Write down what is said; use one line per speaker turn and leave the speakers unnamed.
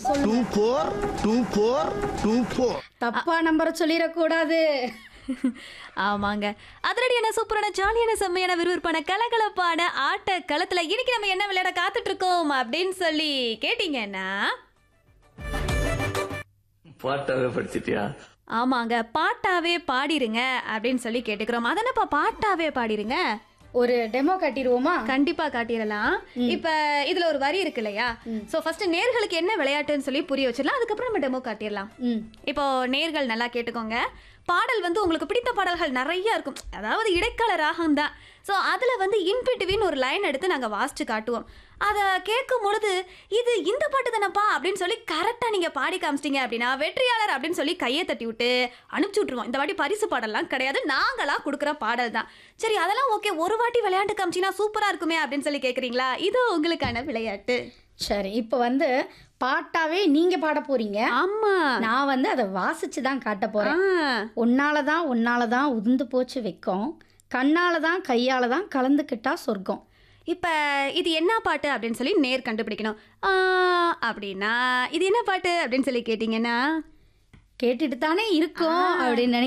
சொல்லு
two four two four two four
தப்பா நம்பரை சொல்லிடக்கூடாது
ஆமாங்க அதிரடியான சூப்பரான ஜாலியான செம்மையான விறுவிறுப்பான கலகலப்பான ஆட்ட களத்துல இன்னைக்கு நம்ம என்ன விளையாட காத்துட்டு இருக்கோம் அப்படின்னு சொல்லி கேட்டீங்கன்னா
பாட்டாவே படிச்சிட்டியா
ஆமாங்க பாட்டாவே பாடிருங்க அப்படின்னு சொல்லி கேட்டுக்கிறோம் அதனப்பா பாட்டாவே பாடிருங்க
ஒரு டெமோ காட்டிடுவோமா
கண்டிப்பா காட்டிடலாம் இப்ப இதுல ஒரு வரி இருக்கு இல்லையா சோ ஃபர்ஸ்ட் நேர்களுக்கு என்ன விளையாட்டுன்னு சொல்லி புரிய வச்சிடலாம் அதுக்கப்புறம் நம்ம டெமோ காட்டிடலாம்
ம்
இப்போ நேர்கள் நல்லா கேட்டுக்கோங்க பாடல் வந்து உங்களுக்கு பிடித்த பாடல்கள் நிறைய இருக்கும் அதாவது இடைக்கால ராகம் தான் ஸோ அதில் வந்து இன்பிட்வின் ஒரு லைன் எடுத்து நாங்கள் வாசிச்சு காட்டுவோம் அதை கேட்கும் பொழுது இது இந்த பாட்டு தானப்பா அப்படின்னு சொல்லி கரெக்டாக நீங்கள் பாடி காமிச்சிட்டீங்க அப்படின்னா வெற்றியாளர் அப்படின்னு சொல்லி கையை தட்டி விட்டு அனுப்பிச்சி விட்ருவோம் இந்த வாட்டி பரிசு பாடல்லாம் கிடையாது நாங்களாக கொடுக்குற பாடல் தான் சரி அதெல்லாம் ஓகே ஒரு வாட்டி விளையாண்டு காமிச்சிங்கன்னா சூப்பராக இருக்குமே அப்படின்னு சொல்லி கேட்குறீங்களா இது உங்களுக்கான விளையாட்டு
சரி இப்போ வந்து பாட்டாவே நீங்க பாட போறீங்க
ஆமாம்
நான் வந்து அதை வாசிச்சு தான் காட்ட
ஆ
போறேன் உன்னால தான் உன்னால தான் உதிர்ந்து போச்சு வெக்கம் கண்ணால தான் கையால தான் கலந்துக்கிட்டா சொர்க்கம்
இப்போ இது என்ன பாட்டு அப்படின்னு சொல்லி நேர் கண்டுபிடிக்கணும் ஆ, அப்படின்னா இது என்ன பாட்டு அப்படின்னு சொல்லி கேட்டிங்கன்னா
கேட்டுட்டு தானே இருக்கோம் அப்படின்னு